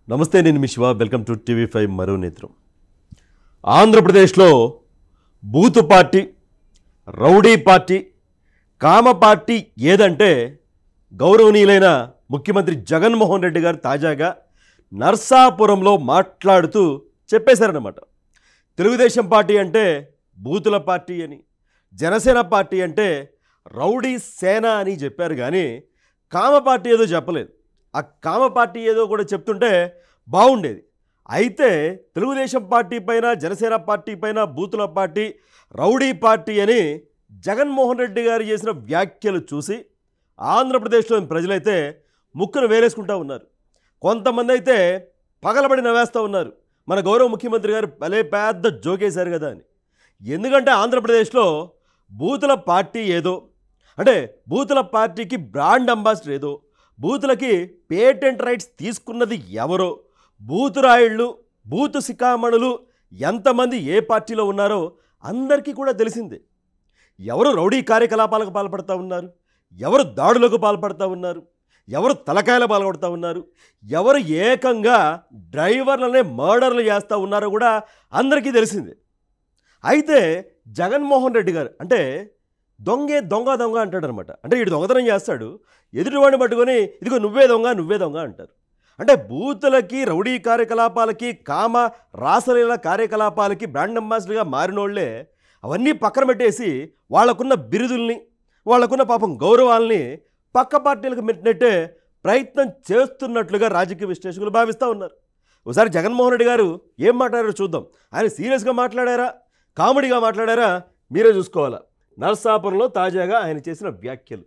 నమస్తే నేను మీ Shiva welcome to TV five మరో నేత్రం ఆంధ్రప్రదేశ్లో బూతు పార్టీ రౌడీ పార్టీ కామ పార్టీ ఏదంటే గౌరవనీయులైన ముఖ్యమంత్రి జగన్మోహన్ రెడ్డి గారు తాజాగా నర్సాపురంలో మాట్లాడుతూ చెప్పేశారన్నమాట తెలుగుదేశం పార్టీ అంటే బూతుల పార్టీ అని జనసేన పార్టీ అంటే రౌడీ సేన అని చెప్పారు కానీ కామ పార్టీ ఏదో చెప్పలేదు ఆ కామ పార్టీ ఏదో కూడా చెప్తుంటే బాగుండేది అయితే తెలుగుదేశం పార్టీ పైన జనసేన పార్టీ పైన బూతుల పార్టీ రౌడీ పార్టీ అని జగన్మోహన్ రెడ్డి గారు చేసిన వ్యాఖ్యలు చూసి ఆంధ్రప్రదేశ్లోని ప్రజలైతే ముక్కును వేలేసుకుంటా ఉన్నారు కొంతమంది అయితే పగలబడి నవ్వేస్తూ ఉన్నారు మన గౌరవ ముఖ్యమంత్రి గారు భలే పెద్ద జోకేశారు కదా అని ఎందుకంటే ఆంధ్రప్రదేశ్లో బూతుల పార్టీ ఏదో అంటే బూతుల పార్టీకి బ్రాండ్ అంబాసిడర్ ఏదో బూతులకి పేటెంట్ రైట్స్ తీసుకున్నది ఎవరో బూతురాయిళ్ళు బూతు శిఖామణులు ఎంతమంది ఏ పార్టీలో ఉన్నారో అందరికీ కూడా తెలిసిందే ఎవరు రౌడీ కార్యకలాపాలకు పాల్పడతా ఉన్నారు ఎవరు దాడులకు పాల్పడతా ఉన్నారు ఎవరు తలకాయల పాల్పడుతూ ఉన్నారు ఎవరు ఏకంగా డ్రైవర్లనే మర్డర్లు చేస్తూ ఉన్నారో కూడా అందరికీ తెలిసిందే అయితే జగన్మోహన్ రెడ్డి గారు అంటే దొంగే దొంగ దొంగ అంటాడు అనమాట అంటే వీడు దొంగతనం చేస్తాడు ఎదుటివాడిని పట్టుకొని ఇదిగో నువ్వే దొంగ నువ్వే దొంగ అంటారు అంటే బూతులకి రౌడీ కార్యకలాపాలకి కామ రాసలీల కార్యకలాపాలకి బ్రాండ్ అంబాసిడర్గా మారినోళ్లే అవన్నీ పక్కన పెట్టేసి వాళ్ళకున్న బిరుదుల్ని వాళ్ళకున్న పాపం గౌరవాల్ని పక్క పార్టీలకు నెట్టే ప్రయత్నం చేస్తున్నట్లుగా రాజకీయ విశ్లేషకులు భావిస్తూ ఉన్నారు ఒకసారి జగన్మోహన్ రెడ్డి గారు ఏం మాట్లాడారో చూద్దాం ఆయన సీరియస్గా మాట్లాడారా కామెడీగా మాట్లాడారా మీరే చూసుకోవాలా నర్సాపురంలో తాజాగా ఆయన చేసిన వ్యాఖ్యలు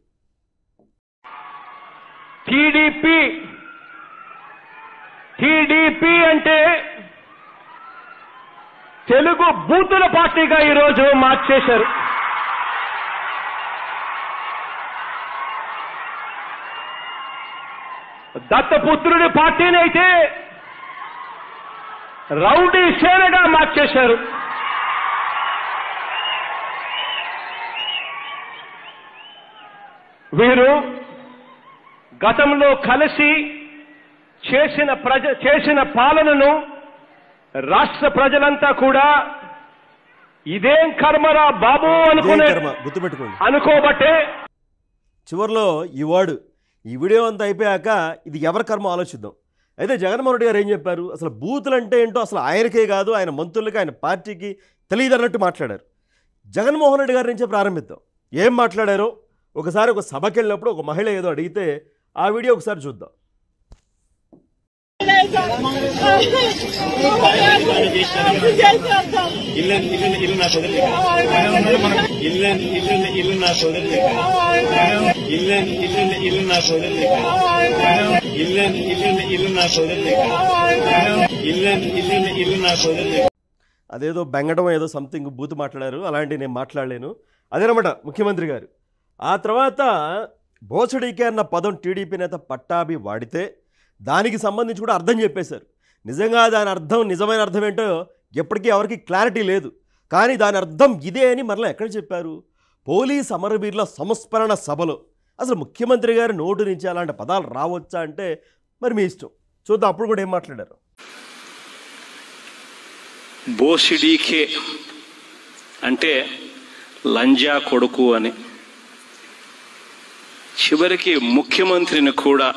టీడీపీ టీడీపీ అంటే తెలుగు బూతుల పార్టీగా ఈరోజు మార్చేశారు దత్తపుత్రుడి పార్టీని అయితే రౌడీ సేనగా మార్చేశారు వీరు గతంలో కలిసి చేసిన ప్రజ చేసిన పాలనను రాష్ట్ర ప్రజలంతా కూడా ఇదేం కర్మరా బాబు ఇదేం అనుకునే కర్మ గుర్తుపెట్టుకోండి అనుకోబట్టే చివరిలో ఈ వర్డ్ ఈ వీడియో అంతా అయిపోయాక ఇది ఎవరి కర్మ ఆలోచిద్దాం అయితే జగన్మోహన్ రెడ్డి గారు ఏం చెప్పారు అసలు బూతులు అంటే ఏంటో అసలు ఆయనకే కాదు ఆయన మంత్రులకి ఆయన పార్టీకి తెలియదు అన్నట్టు మాట్లాడారు జగన్మోహన్ రెడ్డి గారి నుంచే ప్రారంభిద్దాం ఏం మాట్లాడారో ఒకసారి ఒక సభకి వెళ్ళినప్పుడు ఒక మహిళ ఏదో అడిగితే ఆ వీడియో ఒకసారి చూద్దాం ఇల్లు ఇల్లు ఇల్లు నా సోదరు ఇల్లు ఇల్లు ఇల్లు నా సోదరు ఇల్లు ఇల్లు ఇల్లు నా సోదరు ఇల్లు ఇల్లు ఇల్లు నా సోదరు ఇల్లు ఇల్లు ఇల్లు నా సోదరు అదేదో బెంగడం ఏదో సంథింగ్ బూత్ మాట్లాడారు అలాంటి నేను మాట్లాడలేను అదేనమాట ముఖ్యమంత్రి గారు ఆ తర్వాత బోసడీకే అన్న పదం టీడీపీ నేత పట్టాభి వాడితే దానికి సంబంధించి కూడా అర్థం చెప్పేశారు నిజంగా దాని అర్థం నిజమైన అర్థం ఏంటో ఎప్పటికీ ఎవరికి క్లారిటీ లేదు కానీ దాని అర్థం ఇదే అని మరలా ఎక్కడ చెప్పారు పోలీస్ అమరవీరుల సంస్మరణ సభలో అసలు ముఖ్యమంత్రి గారి నోటు నుంచి అలాంటి పదాలు రావచ్చా అంటే మరి మీ ఇష్టం చూద్దాం అప్పుడు కూడా ఏం మాట్లాడారు బోసిడీకే అంటే లంజా కొడుకు అని చివరికి ముఖ్యమంత్రిని కూడా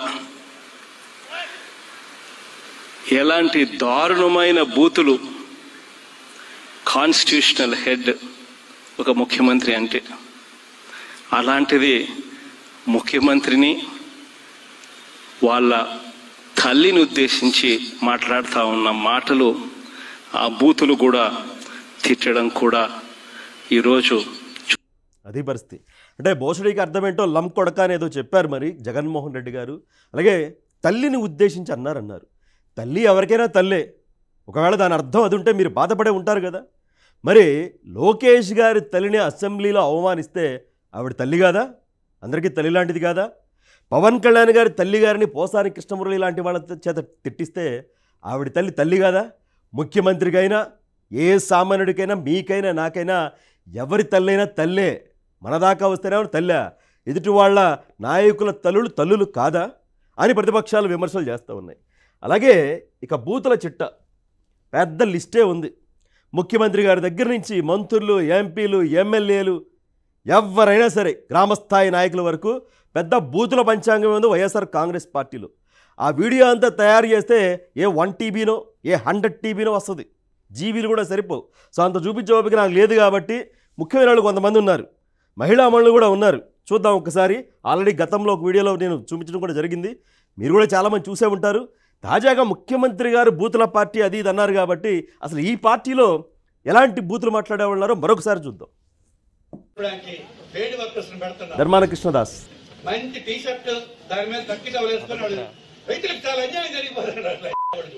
ఎలాంటి దారుణమైన బూతులు కాన్స్టిట్యూషనల్ హెడ్ ఒక ముఖ్యమంత్రి అంటే అలాంటిది ముఖ్యమంత్రిని వాళ్ళ తల్లిని ఉద్దేశించి మాట్లాడుతూ ఉన్న మాటలు ఆ బూతులు కూడా తిట్టడం కూడా ఈరోజు అది పరిస్థితి అంటే బోసడికి అర్థమేంటో లం కొడక అని ఏదో చెప్పారు మరి జగన్మోహన్ రెడ్డి గారు అలాగే తల్లిని ఉద్దేశించి అన్నారన్నారు తల్లి ఎవరికైనా తల్లే ఒకవేళ దాని అర్థం అది ఉంటే మీరు బాధపడే ఉంటారు కదా మరి లోకేష్ గారి తల్లిని అసెంబ్లీలో అవమానిస్తే ఆవిడ తల్లి కాదా అందరికీ తల్లి లాంటిది కాదా పవన్ కళ్యాణ్ గారి తల్లి గారిని పోసాని కృష్ణమురళి లాంటి వాళ్ళ చేత తిట్టిస్తే ఆవిడ తల్లి తల్లి కాదా ముఖ్యమంత్రికైనా ఏ సామాన్యుడికైనా మీకైనా నాకైనా ఎవరి తల్లైనా తల్లే మన దాకా వస్తేనే తల్లా ఎదుటి వాళ్ళ నాయకుల తల్లులు తల్లులు కాదా అని ప్రతిపక్షాలు విమర్శలు చేస్తూ ఉన్నాయి అలాగే ఇక బూతుల చిట్ట పెద్ద లిస్టే ఉంది ముఖ్యమంత్రి గారి దగ్గర నుంచి మంత్రులు ఎంపీలు ఎమ్మెల్యేలు ఎవరైనా సరే గ్రామస్థాయి నాయకుల వరకు పెద్ద బూతుల పంచాంగం ఉంది వైఎస్ఆర్ కాంగ్రెస్ పార్టీలో ఆ వీడియో అంతా తయారు చేస్తే ఏ వన్ టీబీనో ఏ హండ్రెడ్ టీబీనో వస్తుంది జీబీలు కూడా సరిపోవు సో అంత చూపించే ఓపిక నాకు లేదు కాబట్టి ముఖ్యమైన వాళ్ళు కొంతమంది ఉన్నారు మహిళా మనులు కూడా ఉన్నారు చూద్దాం ఒకసారి ఆల్రెడీ గతంలో ఒక వీడియోలో నేను చూపించడం కూడా జరిగింది మీరు కూడా చాలామంది చూసే ఉంటారు తాజాగా ముఖ్యమంత్రి గారు బూతుల పార్టీ అది ఇది అన్నారు కాబట్టి అసలు ఈ పార్టీలో ఎలాంటి బూతులు మాట్లాడేవాళ్ళారో మరొకసారి చూద్దాం చెప్పడానికి వేడి వర్కర్స్ పెడుతున్నారు ధర్మాన కృష్ణదాస్ మంచి టీ షర్ట్ దాని మీద తక్కి టవల్ వేసుకుని వాడు రైతులకు చాలా అన్యాయం జరిగిపోతున్నాడు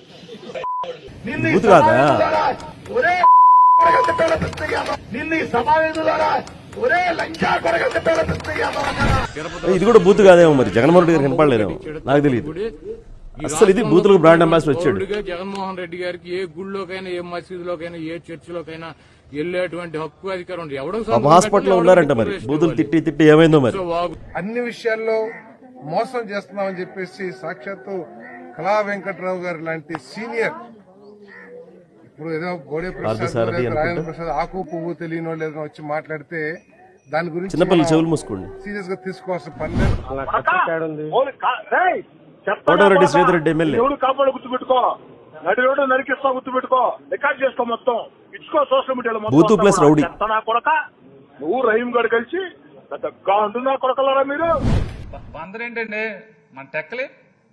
బూతు కాదా ఒరే కొరగల పిస్తయ్యామా నిన్ను ఈ సమావేశం ద్వారా ఒరే లంచా కొరగల పిస్తయ్యామా ఇది కూడా బూతు కాదేమో మరి జగన్మోహన్ రెడ్డి గారు కనపడలేదేమో నాకు తెలియదు అసలు ఇది బూతులకు బ్రాండ్ అంబాసిడర్ వచ్చాడు పౌరుడిగా జగన్మోహన్ రెడ్డి గారికి ఏ గుళ్ళోకైనా ఏ మసీదులోకైనా ఏ చర్చిలోకైనా వెళ్ళేటువంటి హక్కు అధికారం ఉంది ఎవడో పాపం హాస్పిటల్లో ఉన్నారంట మరి బూతులు తిట్టి తిట్టి ఏమైందో మరి వాగు అన్ని విషయాల్లో మోసం చేస్తున్నామని చెప్పేసి సాక్షాత్తు కళా వెంకట్రావు గారు లాంటి సీనియర్ ఇప్పుడు ఏదో గోడే ప్రసాద్ పార్థసారథి లేదా అనుకుంటా. రాజేంద్ర ప్రసాద్ ఆకు పువ్వు తెలియని వాళ్ళు ఏదైనా వచ్చి మాట్లాడితే దాని గురించి చిన్నపిల్లలు చెవులు మూసుకోండి సీరియస్ గా తీసుకోవాల్సిన పని లేదు కోటమిరెడ్డి శ్రీధర్ రెడ్డి ఎమ్మెల్యే ఎవడు కాపాడు గుర్తుపెట్టుకో నడి రోడ్డు నరికిస్తా గుర్తుపెట్టుకో రికార్డ్ చేసుకో మొత్తం ఇచ్చుకో సోషల్ మీడియాలో మొత్తం బూతు అంతా ప్లస్ కూడా. రౌడీ. చెత్త నా కొడక నువ్వు రహీం గడు కలిసి పెద్ద గాండు నా కొడకలరా మీరు బందరు ఏంటండి మన టెక్కలి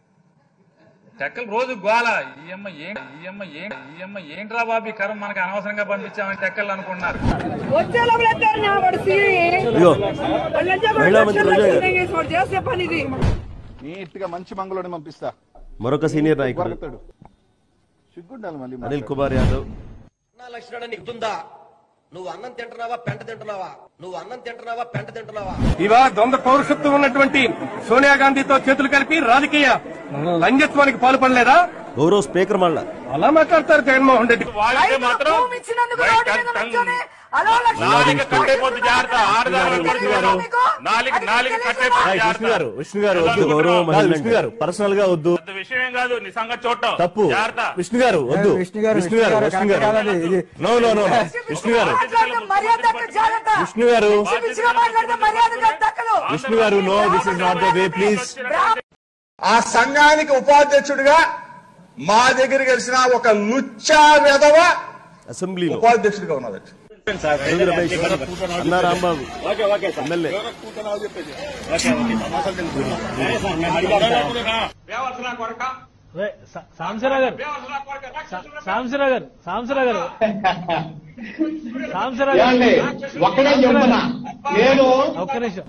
టెక్కలు రోజు గోల ఈఎమ్మ ఏం ఈఎమ్మ ఏం ఈఎమ్మ ఏంట్రా బాబు ఈ కరం మనకి అనవసరంగా పంపించామని టెక్కలు అనుకుంటున్నారు వచ్చే లోపల ఎత్తారు నా వాడు సీరి. ఇదిగో వాళ్ళంతా కూడా మహిళా మంత్రి లక్షల్లో రోజా గారు. చేసి వాడు చేసే పని ఇది నీట్ గా మంచి మంగళోని పంపిస్తా మరొక సీనియర్ నాయకుడు కొరకతాడు సిగ్గుండాలి మళ్ళీ అనిల్ కుమార్ యాదవ్ లక్షణాలు నీకు గుర్తుందా నువ్వు అన్నం తింటున్నావా పెంట తింటున్నావా నువ్వు అన్నం తింటున్నావా పెంట తింటున్నావా ఇవా ద్వంద్వ పౌరుషత్వం ఉన్నటువంటి సోనియా గాంధీతో చేతులు కలిపి రాజకీయ లంజత్వానికి పాల్పడలేదా గౌరవ్ స్పీకర్ మళ్ళా అలా మాట్లాడతారు జగన్మోహన్ రెడ్డి రైతులకు భూమి ఇచ్చినందుకు రోడ్డు మీద నుంచొని అలో లక్ష నాలుగు కట్టైపోద్ది జాగ్రత్త నాలుగు నాలుగు విష్ణు గారు విష్ణు గారు వద్దు గౌరవ మహిళ విష్ణు గారు పర్సనల్ గా వద్దు విషయం కాదు నీ సంగతి చూడటం తప్పు విష్ణు గారు వద్దు విష్ణు గారు విష్ణు గారు విష్ణు గారు నో నో నో విష్ణు గారు మర్యాద దక్క జాగ్రత్త విష్ణు గారు పిచ్చి పిచ్చిగా మాట్లాడితే మర్యాద దక్కదు విష్ణు గారు no this is not the way please ఆ సంఘానికి ఉపాధ్యక్షుడిగా మా దగ్గర కలిసిన ఒక లుచ్చా వెధవ అసెంబ్లీలో ఉపాధ్యక్షుడిగా ఉన్నది అరుణ్ రమేష్ అన్నా రాంబాబు ఎమ్మెల్యే సాంసరాగర్ సాంసరాగర్ సాంసరాగర్ సాంసరాగర్ ఒక్కడే చెప్తున్నా నేను ఒక్క నిమిషం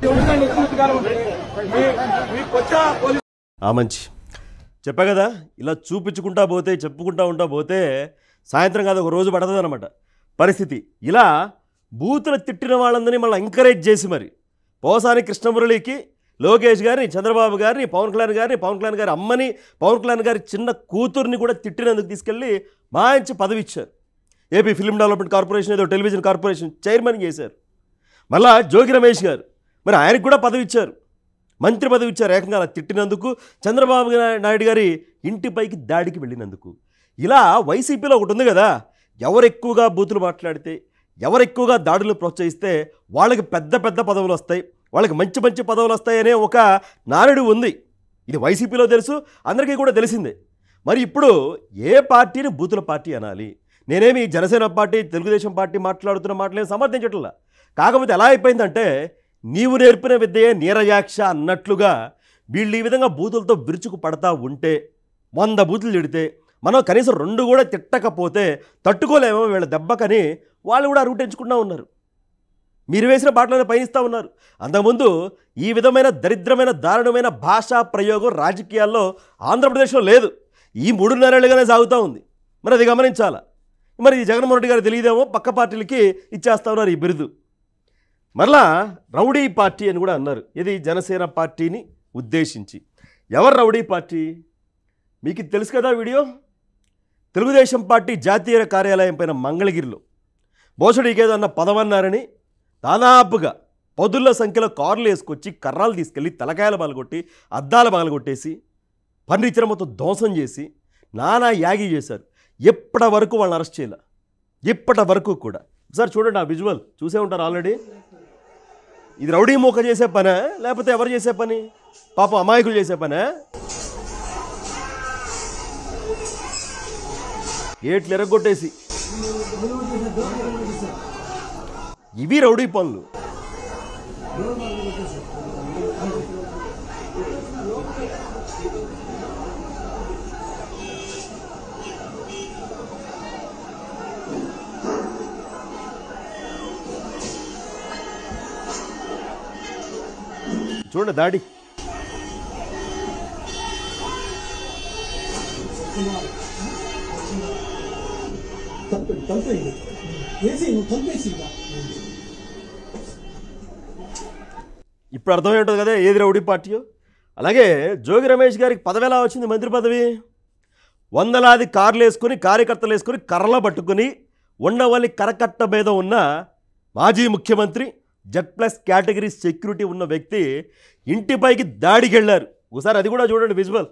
ఆ మంచి చెప్పా కదా ఇలా చూపించుకుంటా పోతే చెప్పుకుంటా ఉంటా పోతే సాయంత్రం కాదు ఒక రోజు పడుతుంది అనమాట పరిస్థితి ఇలా బూతులు తిట్టిన వాళ్ళందరినీ మళ్ళీ ఎంకరేజ్ చేసి మరి పోసాని కృష్ణమురళికి లోకేష్ గారిని చంద్రబాబు గారిని పవన్ కళ్యాణ్ గారిని పవన్ కళ్యాణ్ గారి అమ్మని పవన్ కళ్యాణ్ గారి చిన్న కూతుర్ని కూడా తిట్టినందుకు తీసుకెళ్ళి మంచి పదవి ఇచ్చారు ఏపీ ఫిల్మ్ డెవలప్మెంట్ కార్పొరేషన్ ఏదో టెలివిజన్ కార్పొరేషన్ చైర్మన్ చేశారు మళ్ళా జోగి రమేష్ గారు మరి ఆయనకు కూడా పదవి ఇచ్చారు మంత్రి పదవి ఇచ్చారు ఏకంగా అలా తిట్టినందుకు చంద్రబాబు నా- నాయుడు గారి ఇంటిపైకి దాడికి వెళ్ళినందుకు ఇలా వైసీపీలో ఒకటి ఉంది కదా ఎవరు ఎక్కువగా బూతులు మాట్లాడితే ఎవరు ఎక్కువగా దాడులు ప్రోత్సహిస్తే వాళ్ళకి పెద్ద పెద్ద పదవులు వస్తాయి వాళ్ళకి మంచి మంచి పదవులు వస్తాయనే ఒక నానుడు ఉంది ఇది వైసీపీలో తెలుసు అందరికీ కూడా తెలిసిందే మరి ఇప్పుడు ఏ పార్టీని బూతుల పార్టీ అనాలి నేనేమి జనసేన పార్టీ తెలుగుదేశం పార్టీ మాట్లాడుతున్న మాటలేం సమర్థించట్లా కాకపోతే ఎలా అయిపోయిందంటే నీవు నేర్పిన విద్యే నీరయాక్ష అన్నట్లుగా వీళ్ళు ఈ విధంగా బూతులతో విరుచుకు పడతా ఉంటే వంద బూతులు తిడితే మనం కనీసం రెండు కూడా తిట్టకపోతే తట్టుకోలేమో వీళ్ళ దెబ్బకని వాళ్ళు కూడా రూటెంచుకుంటూ ఉన్నారు మీరు వేసిన బాటలోనే పయనిస్తూ ఉన్నారు అంతకుముందు ఈ విధమైన దరిద్రమైన దారుణమైన భాషా ప్రయోగం రాజకీయాల్లో ఆంధ్రప్రదేశ్లో లేదు ఈ మూడున్నరేళ్ళుగానే సాగుతూ ఉంది మరి అది గమనించాలా మరి ఈ జగన్మోహన్ రెడ్డి గారు తెలియదేమో పక్క పార్టీలకి ఇచ్చేస్తా ఉన్నారు ఈ బిరుదు మరలా రౌడీ పార్టీ అని కూడా అన్నారు ఇది జనసేన పార్టీని ఉద్దేశించి ఎవరు రౌడీ పార్టీ మీకు ఇది తెలుసు కదా వీడియో తెలుగుదేశం పార్టీ జాతీయ కార్యాలయం పైన మంగళగిరిలో బోసడికేదో అన్న పదవన్నారని దాదాపుగా పదుల సంఖ్యలో కార్లు వేసుకొచ్చి కర్రాలు తీసుకెళ్ళి తలకాయలు పగలగొట్టి అద్దాలు పగలగొట్టేసి ఫర్నిచర్ మొత్తం ధ్వంసం చేసి నానా యాగి చేశారు ఎప్పటి వరకు వాళ్ళని అరెస్ట్ చేయాల ఇప్పటి వరకు కూడా ఒకసారి చూడండి ఆ విజువల్ చూసే ఉంటారు ఆల్రెడీ ఇది రౌడీ మూక చేసే పనా లేకపోతే ఎవరు చేసే పని పాపం అమాయకులు చేసే పనా గేట్లు ఎరగొట్టేసి ఇవి రౌడీ పనులు చూడండి దాడి ఇప్పుడు అర్థమై ఉంటుంది కదా ఏది రౌడీ పార్టీయో అలాగే జోగి రమేష్ గారికి పదవి ఎలా వచ్చింది మంత్రి పదవి వందలాది కార్లు వేసుకుని కార్యకర్తలు వేసుకుని కర్రలు పట్టుకుని ఉండవల్లి కరకట్ట మీద ఉన్న మాజీ ముఖ్యమంత్రి జెడ్ ప్లస్ కేటగిరీ సెక్యూరిటీ ఉన్న వ్యక్తి ఇంటిపైకి దాడికి వెళ్ళారు ఒకసారి అది కూడా చూడండి విజువల్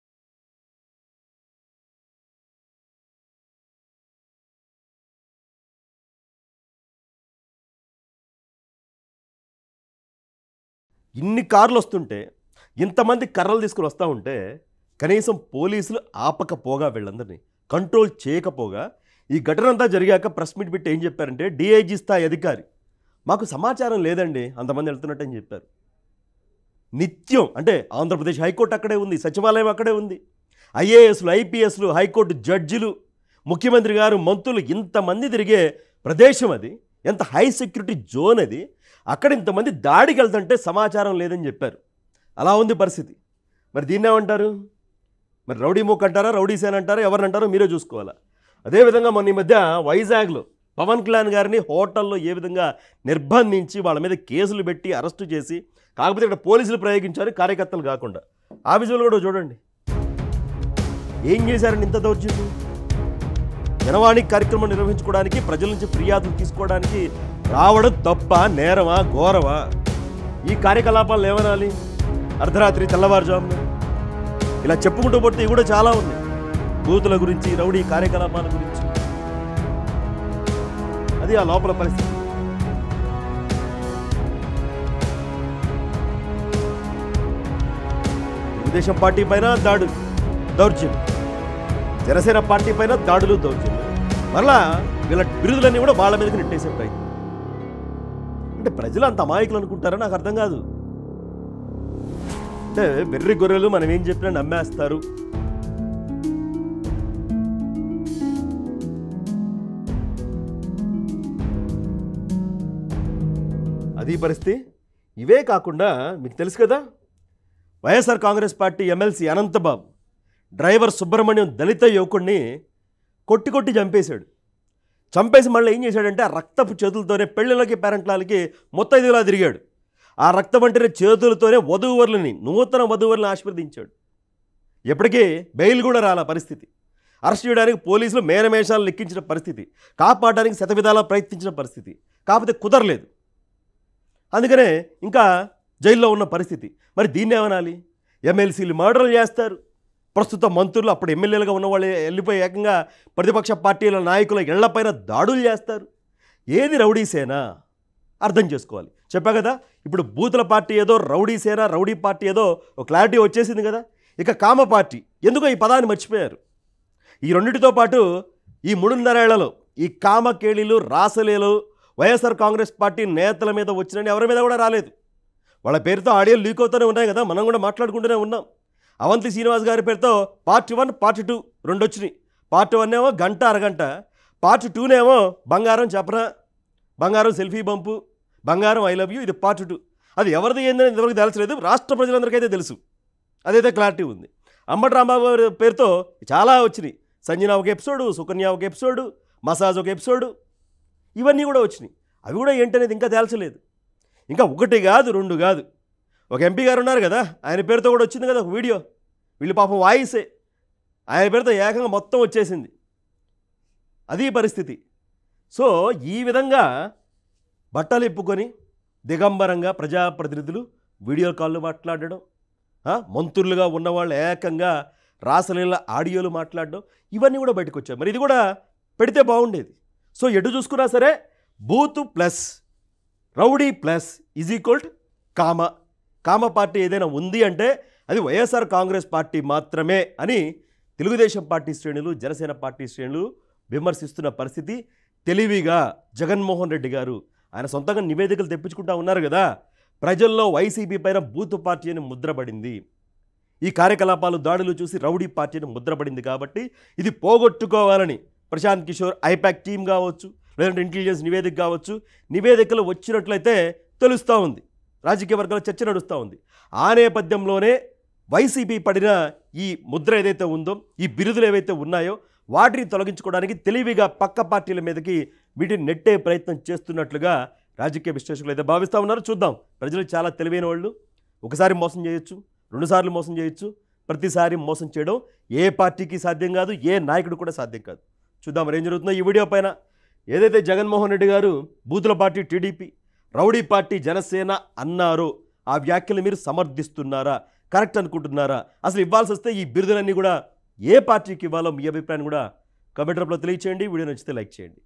ఇన్ని కార్లు వస్తుంటే ఇంతమంది కర్రలు తీసుకుని వస్తూ ఉంటే కనీసం పోలీసులు ఆపకపోగా వీళ్ళందరినీ కంట్రోల్ చేయకపోగా ఈ ఘటన అంతా జరిగాక ప్రెస్ మీట్ పెట్టి ఏం చెప్పారంటే డిఐజీ స్థాయి అధికారి మాకు సమాచారం లేదండి అంతమంది వెళ్తున్నట్టని చెప్పారు నిత్యం అంటే ఆంధ్రప్రదేశ్ హైకోర్టు అక్కడే ఉంది సచివాలయం అక్కడే ఉంది ఐఏఎస్లు ఐపీఎస్లు హైకోర్టు జడ్జిలు ముఖ్యమంత్రి గారు మంత్రులు ఇంతమంది తిరిగే ప్రదేశం అది ఎంత హై సెక్యూరిటీ జోన్ అది అక్కడ ఇంతమంది దాడికి వెళ్తుంటే సమాచారం లేదని చెప్పారు అలా ఉంది పరిస్థితి మరి దీన్ని ఏమంటారు మరి రౌడీ మూక్ అంటారా రౌడీ సేన్ అంటారా ఎవరిని అంటారో మీరే చూసుకోవాలా అదేవిధంగా మొన్న ఈ మధ్య వైజాగ్లో పవన్ కళ్యాణ్ గారిని హోటల్లో ఏ విధంగా నిర్బంధించి వాళ్ళ మీద కేసులు పెట్టి అరెస్టు చేసి కాకపోతే ఇక్కడ పోలీసులు ప్రయోగించారు కార్యకర్తలు కాకుండా ఆ విజువల్ కూడా చూడండి ఏం చేశారని ఇంత దౌర్జన్యం జనవాణి కార్యక్రమం నిర్వహించుకోవడానికి ప్రజల నుంచి ఫిర్యాదులు తీసుకోవడానికి రావడం తప్ప నేరమా ఘోరమా ఈ కార్యకలాపాలు ఏమనాలి అర్ధరాత్రి తెల్లవారుజామున ఇలా చెప్పుకుంటూ పోతే ఇవి కూడా చాలా ఉన్నాయి బూతుల గురించి రౌడీ కార్యకలాపాల గురించి అది ఆ లోపల పరిస్థితి తెలుగుదేశం పార్టీ పైన దాడులు దౌర్జన్యం జనసేన పార్టీ పైన దాడులు దౌర్జన్యం మరలా వీళ్ళ బిరుదులన్నీ కూడా వాళ్ళ మీదకి నెట్టేసే ప్రయత్నం అంటే ప్రజలు అంత అమాయకులు అనుకుంటారో నాకు అర్థం కాదు అంటే వెర్రి గొర్రెలు మనం ఏం చెప్పినా నమ్మేస్తారు అది పరిస్థితి ఇవే కాకుండా మీకు తెలుసు కదా YSR Congress party MLC Anantha Babu driver Subrahmanyam Dalit యువకుడిని కొట్టి కొట్టి చంపేశాడు చంపేసి మళ్ళీ ఏం చేశాడంటే ఆ రక్తపు చేతులతోనే పెళ్ళిళ్ళకి పేరెంట్లాలకి మొత్తైదులా తిరిగాడు ఆ రక్తం వంటిన చేతులతోనే వధూవరులని నూతన వధూవరులను ఆశీర్వదించాడు ఎప్పటికీ బెయిల్ కూడా రాల పరిస్థితి అరెస్ట్ చేయడానికి పోలీసులు మేనమేషాలు లెక్కించిన పరిస్థితి కాపాడడానికి శతవిధాలా ప్రయత్నించిన పరిస్థితి కాకపోతే కుదరలేదు అందుకనే ఇంకా జైల్లో ఉన్న పరిస్థితి మరి దీన్ని ఏమనాలి ఎమ్మెల్సీలు మర్డర్లు చేస్తారు ప్రస్తుత మంత్రులు అప్పుడు ఎమ్మెల్యేలుగా ఉన్న వాళ్ళు వెళ్ళిపోయి ఏకంగా ప్రతిపక్ష పార్టీల నాయకుల ఇళ్లపైన దాడులు చేస్తారు ఏది రౌడీ సేన అర్థం చేసుకోవాలి చెప్పా కదా ఇప్పుడు బూతుల పార్టీ ఏదో రౌడీ సేన రౌడీ పార్టీ ఏదో ఒక క్లారిటీ వచ్చేసింది కదా ఇక కామ పార్టీ ఎందుకో ఈ పదాన్ని మర్చిపోయారు ఈ రెండింటితో పాటు ఈ మూడున్నరేళ్లలో ఈ కామ కేళీలు రాసలేలు వైఎస్ఆర్ కాంగ్రెస్ పార్టీ నేతల మీద వచ్చినని ఎవరి మీద కూడా రాలేదు వాళ్ళ పేరుతో ఆడియో లీక్ అవుతూనే ఉన్నాయి కదా మనం కూడా మాట్లాడుకుంటూనే ఉన్నాం అవంతి శ్రీనివాస్ గారి పేరుతో పార్ట్ వన్ పార్ట్ టూ రెండు వచ్చినాయి పార్ట్ వన్ ఏమో గంట అరగంట పార్ట్ టూనేమో బంగారం చెప్పరా బంగారం సెల్ఫీ బంపు బంగారం ఐ లవ్ యూ ఇది పార్ట్ టూ అది ఎవరిది ఏందని ఇంతవరకు తెలిసలేదు రాష్ట్ర ప్రజలందరికైతే తెలుసు అదైతే క్లారిటీ ఉంది అంబటి రాంబాబు గారి పేరుతో చాలా వచ్చినాయి సంజన ఒక ఎపిసోడు సుకన్య ఒక ఎపిసోడు మసాజ్ ఒక ఎపిసోడు ఇవన్నీ కూడా వచ్చినాయి అవి కూడా ఏంటనేది ఇంకా తేల్చలేదు ఇంకా ఒకటి కాదు రెండు కాదు ఒక ఎంపీ గారు ఉన్నారు కదా ఆయన పేరుతో కూడా వచ్చింది కదా ఒక వీడియో వీళ్ళు పాపం వాయిసే ఆయన పేరుతో ఏకంగా మొత్తం వచ్చేసింది అది పరిస్థితి సో ఈ విధంగా బట్టలు ఇప్పుకొని దిగంబరంగా ప్రజాప్రతినిధులు వీడియో కాల్లో మాట్లాడడం ఆ, మంత్రులుగా ఉన్నవాళ్ళు ఏకంగా రాసలీల ఆడియోలు మాట్లాడడం ఇవన్నీ కూడా బయటకు వచ్చాయి మరి ఇది కూడా పెడితే బాగుండేది సో ఎటు చూసుకున్నా సరే బూత్ plus rowdy plus is equal to కామ కామ పార్టీ ఏదైనా ఉంది అంటే అది వైఎస్ఆర్ కాంగ్రెస్ పార్టీ మాత్రమే అని తెలుగుదేశం పార్టీ శ్రేణులు జనసేన పార్టీ శ్రేణులు విమర్శిస్తున్న పరిస్థితి తెలివిగా జగన్మోహన్ రెడ్డి గారు ఆయన సొంతంగా నివేదికలు తెప్పించుకుంటా ఉన్నారు కదా ప్రజల్లో వైసీపీ పైన బూత్ పార్టీ అని ముద్రపడింది ఈ కార్యకలాపాలు దాడులు చూసి రౌడీ పార్టీని ముద్రపడింది కాబట్టి ఇది పోగొట్టుకోవాలని ప్రశాంత్ కిషోర్ ఐపాక్ టీం కావచ్చు లేదంటే ఇంటెలిజెన్స్ నివేదిక కావచ్చు నివేదికలు వచ్చినట్లయితే తెలుస్తూ ఉంది రాజకీయ వర్గాల చర్చ నడుస్తూ ఉంది ఆ నేపథ్యంలోనే వైసీపీ పడిన ఈ ముద్ర ఏదైతే ఉందో ఈ బిరుదులు ఏవైతే ఉన్నాయో వాటిని తొలగించుకోవడానికి తెలివిగా పక్క పార్టీల మీదకి వీటిని నెట్టే ప్రయత్నం చేస్తున్నట్లుగా రాజకీయ విశ్లేషకులు అయితే భావిస్తూ ఉన్నారు చూద్దాం ప్రజలు చాలా తెలివైన వాళ్ళు ఒకసారి మోసం చేయొచ్చు రెండుసార్లు మోసం చేయొచ్చు ప్రతిసారి మోసం చేయడం ఏ పార్టీకి సాధ్యం కాదు ఏ నాయకుడు కూడా సాధ్యం కాదు చూద్దాం మరి ఏం జరుగుతుందో ఈ వీడియో పైన ఏదైతే జగన్మోహన్ రెడ్డి గారు బూతుల party TDP rowdy party Janasena అన్నారో ఆ వ్యాఖ్యలు మీరు సమర్థిస్తున్నారా కరెక్ట్ అనుకుంటున్నారా అసలు ఇవ్వాల్సి వస్తే ఈ బిరుదులన్నీ కూడా ఏ పార్టీకి ఇవ్వాలో మీ అభిప్రాయం కూడా కమెంట్ రూపంలో తెలియచేయండి వీడియో నచ్చితే లైక్ చేయండి